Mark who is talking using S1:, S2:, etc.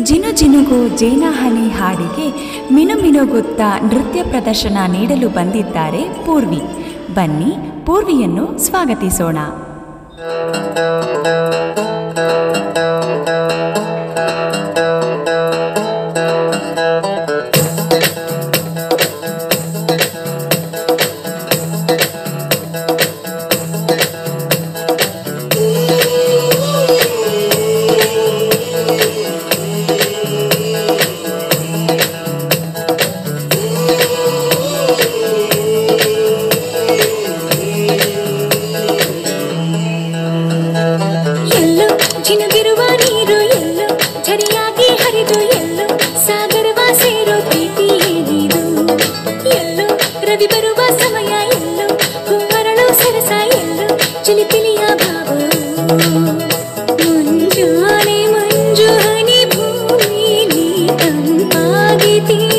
S1: ಜಿನು ಜಿನುಗು ಜೇನಹನಿ ಹಾಡಿಗೆ ಮಿನು ಮಿನುಗುತ್ತಾ ನೃತ್ಯ ಪ್ರದರ್ಶನ ನೀಡಲು ಬಂದಿದ್ದಾರೆ ಪೂರ್ವಿ ಬನ್ನಿ ಪೂರ್ವಿಯನ್ನು ಸ್ವಾಗತಿಸೋಣ
S2: ಎಲ್ಲೋ ಜಿನುಗಿರುವ ನೀರು ಎಲ್ಲೋ ಝರಿಯಾಗಿ ಹರಿದು ಎಲ್ಲೋ ಸಾಗರವ ಸೇರೋ ಪ್ರೀತಿ ಏನಿದು ಎಲ್ಲೋ ರವಿ ಬರುವ ಸಮಯ ಎಲ್ಲೋ ಹೂವರಳು ಸರಸ ಎಲ್ಲೋ ಚಿಲಿಪಿಲಿಯ ಭಾವ ಮುಂಜಾನೆ ಮಂಜು ಹನಿ ಭೂಮಿಲಿ ತಂಪಾಗಿ ತೀರ